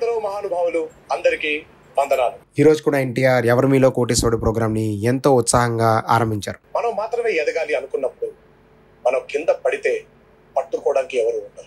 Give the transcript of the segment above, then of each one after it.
ఎందరో మహానుభావులు అందరికీ వందనాలు ఈ రోజు కూడా ఎన్టీఆర్ ఎవరి మీలో కోటేశ్వరుడు ప్రోగ్రామ్ ని ఎంతో ఉత్సాహంగా ఆరంభించారు మనం మాత్రమే ఎదగాలి అనుకున్నప్పుడు మనం కింద పడితే పట్టుకోవడానికి ఎవరు ఉండరు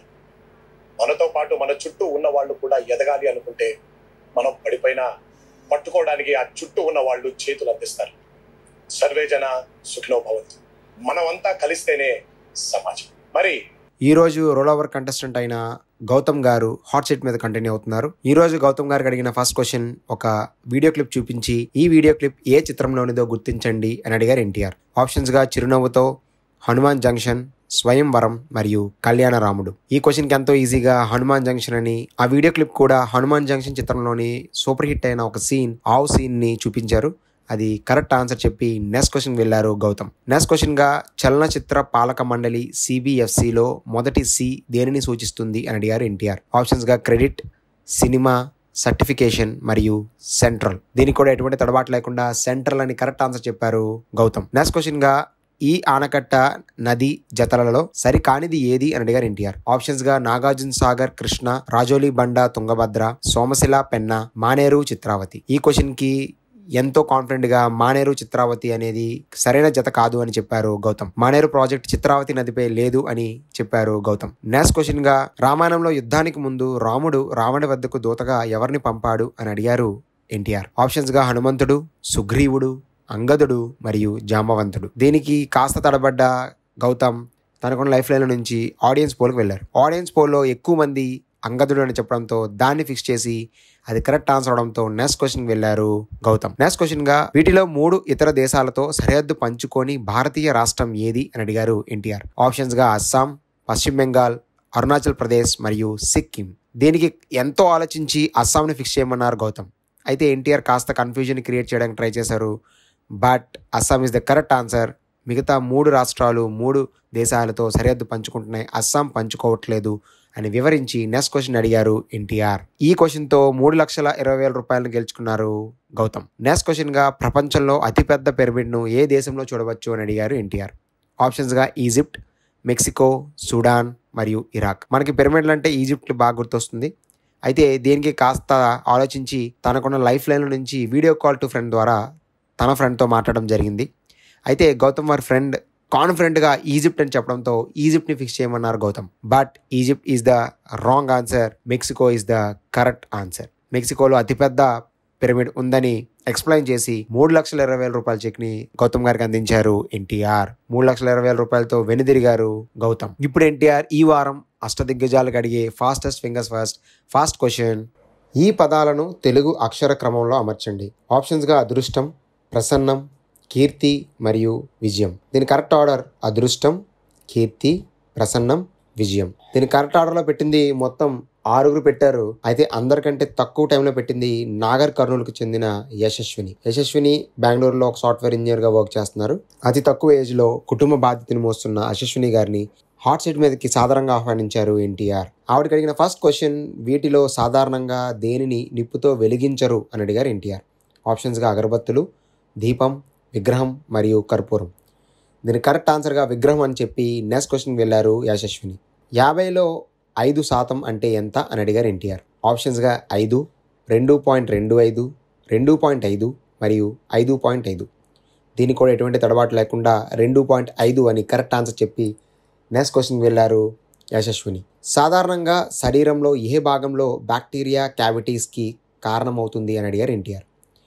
మనతో పాటు మన చుట్టూ ఉన్న వాళ్ళు కూడా ఎదగాలి అనుకుంటే మనం పడిపోయినా పట్టుకోవడానికి ఆ చుట్టూ ఉన్న వాళ్ళు చేతులు అందిస్తారు సర్వేజన సుఖినో భవంతు మనమంతా కలిస్తేనే సమాజం మరి ఈ రోజు రోల్ ఓవర్ కంటెస్టెంట్ అయిన గౌతమ్ గారు హాట్ సీట్ మీద కంటిన్యూ అవుతున్నారు ఈ రోజు గౌతమ్ గారికి అడిగిన ఫస్ట్ క్వశ్చన్ ఒక వీడియో క్లిప్ చూపించి ఈ వీడియో క్లిప్ ఏ చిత్రంలోనిదో గుర్తించండి అని అడిగారు ఎన్టీఆర్ ఆప్షన్స్ గా చిరునవ్వుతో హనుమాన్ జంక్షన్ స్వయంవరం మరియు కళ్యాణరాముడు ఈ క్వశ్చన్ కి ఎంతో ఈజీగా హనుమాన్ జంక్షన్ అని ఆ వీడియో క్లిప్ కూడా హనుమాన్ జంక్షన్ చిత్రంలోని సూపర్ హిట్ అయిన ఒక సీన్ ఆవు సీన్ ని చూపించారు అది కరెక్ట్ ఆన్సర్ చెప్పి నెక్స్ట్ క్వశ్చన్ వెళ్ళారు గౌతమ్ నెక్స్ట్ క్వశ్చన్ గా చలనచిత్ర పాలక మండలి సిబిఎఫ్సిలో మొదటి సి దేనిని సూచిస్తుంది అని అడిగారు ఎన్టీఆర్ ఆప్షన్స్ గా క్రెడిట్ సినిమా సర్టిఫికేషన్ మరియు సెంట్రల్ దీనికి కూడా ఎటువంటి తడబాటు లేకుండా సెంట్రల్ అని కరెక్ట్ ఆన్సర్ చెప్పారు గౌతమ్ నెక్స్ట్ క్వశ్చన్ గా ఈ ఆనకట్ట నది జతలలో సరికానిది ఏది అని అడిగారు ఎన్టీఆర్ ఆప్షన్స్ గా నాగార్జున సాగర్ కృష్ణ రాజోలి బండ తుంగభద్ర సోమశిల పెన్న మానేరు చిత్రావతి ఈ క్వశ్చన్ కి ఎంతో కాన్ఫిడెంట్ గా మానేరు చిత్రావతి అనేది సరైన జత కాదు అని చెప్పారు గౌతమ్ మానేరు ప్రాజెక్ట్ చిత్రావతి నదిపై లేదు అని చెప్పారు గౌతమ్ నెక్స్ట్ క్వశ్చన్ గా రామాయణంలో యుద్ధానికి ముందు రాముడు రావణి వద్దకు దూతగా ఎవరిని పంపాడు అని అడిగారు ఎన్టీఆర్ ఆప్షన్స్ గా హనుమంతుడు సుగ్రీవుడు అంగదుడు మరియు జాంబవంతుడు దీనికి కాస్త తడబడ్డ గౌతమ్ తనకున్న లైఫ్ లైన్ నుంచి ఆడియన్స్ పోల్కి వెళ్ళారు ఆడియన్స్ పోల్లో ఎక్కువ మంది అంగదుడు అని చెప్పడంతో దాన్ని ఫిక్స్ చేసి అది కరెక్ట్ ఆన్సర్ అవడంతో నెక్స్ట్ క్వశ్చన్ వెళ్ళారు గౌతమ్ నెక్స్ట్ క్వశ్చన్ గా వీటిలో మూడు ఇతర దేశాలతో సరిహద్దు పంచుకొని భారతీయ రాష్ట్రం ఏది అని అడిగారు ఎన్టీఆర్ ఆప్షన్స్ గా అస్సాం పశ్చిమ బెంగాల్ అరుణాచల్ ప్రదేశ్ మరియు సిక్కిం దీనికి ఎంతో ఆలోచించి అస్సాంని ఫిక్స్ చేయమన్నారు గౌతమ్ అయితే ఎన్టీఆర్ కాస్త కన్ఫ్యూజన్ క్రియేట్ చేయడానికి ట్రై చేశారు but Assam is the correct answer మిగతా మూడు రాష్ట్రాలు మూడు దేశాలతో సరిహద్దు పంచుకుంటున్నాయి అస్సాం పంచుకోవట్లేదు అని వివరించి నెక్స్ట్ క్వశ్చన్ అడిగారు ఎన్టీఆర్ ఈ క్వశ్చన్ తో మూడు లక్షల ఇరవై వేల రూపాయలను గెలుచుకున్నారు గౌతమ్ నెక్స్ట్ క్వశ్చన్ గా ప్రపంచంలో అతిపెద్ద పిరమిడ్ ను ఏ దేశంలో చూడవచ్చు అని అడిగారు ఎన్టీఆర్ ఆప్షన్స్ గా ఈజిప్ట్ మెక్సికో సుడాన్ మరియు ఇరాక్ మనకి పిరమిడ్లు అంటే ఈజిప్ట్ బాగా గుర్తొస్తుంది అయితే దీనికి కాస్త ఆలోచించి తనకున్న లైఫ్ లైన్ నుంచి వీడియో కాల్ టు ఫ్రెండ్ ద్వారా తన ఫ్రెండ్తో మాట్లాడడం జరిగింది అయితే గౌతమ్ వారి ఫ్రెండ్ కాన్ఫిడెంట్గా ఈజిప్ట్ అని చెప్పడంతో ఈజిప్ట్ని ఫిక్స్ చేయమన్నారు Gautham but Egypt is the wrong answer Mexico is the correct answer మెక్సికోలో అతిపెద్ద పిరమిడ్ ఉందని ఎక్స్ప్లెయిన్ చేసి మూడు లక్షల ఇరవై వేల రూపాయల చెక్ ని గౌతమ్ గారికి అందించారు ఎన్టీఆర్ మూడు లక్షల ఇరవై వేల రూపాయలతో వెనుదిరిగారు గౌతమ్ ఇప్పుడు ఎన్టీఆర్ ఈ వారం అష్టదిగ్గజాలకు అడిగే fastest fingers first fast question ఈ పదాలను తెలుగు అక్షర క్రమంలో అమర్చండి ఆప్షన్స్గా అదృష్టం ప్రసన్నం కీర్తి మరియు విజయం దీని కరెక్ట్ ఆర్డర్ అదృష్టం కీర్తి ప్రసన్నం విజయం దీని కరెక్ట్ ఆర్డర్లో పెట్టింది మొత్తం ఆరుగురు పెట్టారు అయితే అందరికంటే తక్కువ టైంలో పెట్టింది నాగర్ కర్నూలుకు చెందిన యశస్విని యశస్విని బెంగళూరులో ఒక సాఫ్ట్వేర్ ఇంజనీర్గా వర్క్ చేస్తున్నారు అతి తక్కువ ఏజ్లో కుటుంబ బాధ్యతను మోస్తున్న యశస్విని గారిని హాట్ సీట్ మీదకి సాధారణంగా ఆహ్వానించారు ఎన్టీఆర్ ఆవిడకి అడిగిన ఫస్ట్ క్వశ్చన్ వీటిలో సాధారణంగా దేనిని నిప్పుతో వెలిగించరు అని అడిగారు ఎన్టీఆర్ ఆప్షన్స్గా అగరబత్తులు దీపం విగ్రహం మరియు కర్పూరం దీని కరెక్ట్ ఆన్సర్గా విగ్రహం అని చెప్పి నెక్స్ట్ క్వశ్చన్ వెళ్ళారు యశస్విని యాభైలో ఐదు శాతం అంటే ఎంత అని అడిగారు ఎన్టీఆర్ ఆప్షన్స్గా ఐదు రెండు పాయింట్ రెండు ఐదు రెండు పాయింట్ ఐదు మరియు ఐదు పాయింట్ ఐదు దీనికి కూడా ఎటువంటి తడబాటు లేకుండా రెండు పాయింట్ ఐదు అని కరెక్ట్ ఆన్సర్ చెప్పి నెక్స్ట్ క్వశ్చన్ వెళ్ళారు యశస్విని సాధారణంగా శరీరంలో ఏ భాగంలో బ్యాక్టీరియా క్యావిటీస్కి కారణమవుతుంది అని అడిగారు ఎన్టీఆర్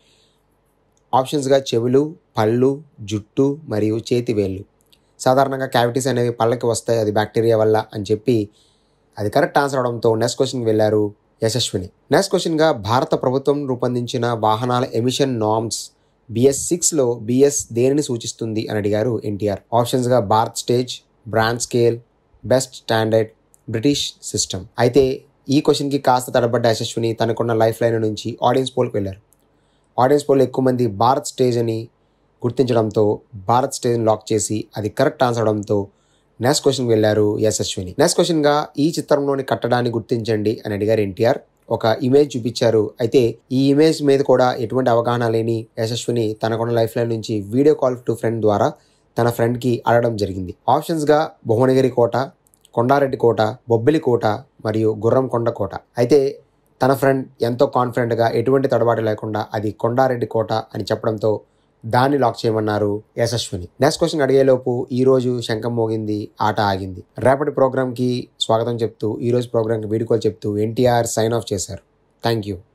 ఆప్షన్స్గా చెవులు పళ్ళు జుట్టు మరియు చేతి వేళ్ళు సాధారణంగా క్యావిటీస్ అనేవి పళ్ళకి వస్తాయి అది బ్యాక్టీరియా వల్ల అని చెప్పి అది కరెక్ట్ ఆన్సర్ అవడంతో నెక్స్ట్ క్వశ్చన్ వెళ్ళారు యశస్విని నెక్స్ట్ క్వశ్చన్గా భారత ప్రభుత్వం రూపొందించిన వాహనాల ఎమిషన్ నార్మ్స్ బిఎస్ సిక్స్లో బిఎస్ దేనిని సూచిస్తుంది అని అడిగారు ఎన్టీఆర్ ఆప్షన్స్గా Bharat stage brand scale best standard British system అయితే ఈ క్వశ్చన్కి కాస్త తడబడ్డ యశస్విని తనకున్న లైఫ్ లైన్ నుంచి ఆడియన్స్ పోల్కి వెళ్ళారు ఆడియన్స్ పోల్లో ఎక్కువ మంది భారత్ స్టేజ్ అని గుర్తించడంతో భారత్ స్టేజ్ని లాక్ చేసి అది కరెక్ట్ ఆన్సర్ అవడంతో నెక్స్ట్ క్వశ్చన్ వెళ్ళారు యశస్విని నెక్స్ట్ క్వశ్చన్గా ఈ చిత్రంలోని కట్టడాన్ని గుర్తించండి అని అడిగారు ఎన్టీఆర్ ఒక ఇమేజ్ చూపించారు అయితే ఈ ఇమేజ్ మీద కూడా ఎటువంటి అవగాహన లేని యశస్విని తనకున్న లైఫ్ లైన్ నుంచి వీడియో కాల్ టు ఫ్రెండ్ ద్వారా తన ఫ్రెండ్కి అడగడం జరిగింది ఆప్షన్స్గా భువనగిరి కోట కొండారెడ్డి కోట బొబ్బిలి కోట మరియు గుర్రం కొండ కోట అయితే తన ఫ్రెండ్ ఎంతో కాన్ఫిడెంట్గా ఎటువంటి తడబాటు లేకుండా అది కొండారెడ్డి కోట అని చెప్పడంతో దాన్ని లాక్ చేయమన్నారు యశస్విని నెక్స్ట్ క్వశ్చన్ అడిగేలోపు ఈ రోజు శంఖం మోగింది ఆట ఆగింది రేపటి ప్రోగ్రామ్కి స్వాగతం చెప్తూ ఈ రోజు ప్రోగ్రామ్కి వీడుకోలు చెప్తూ ఎన్టీఆర్ సైన్ ఆఫ్ చేశారు థ్యాంక్ యూ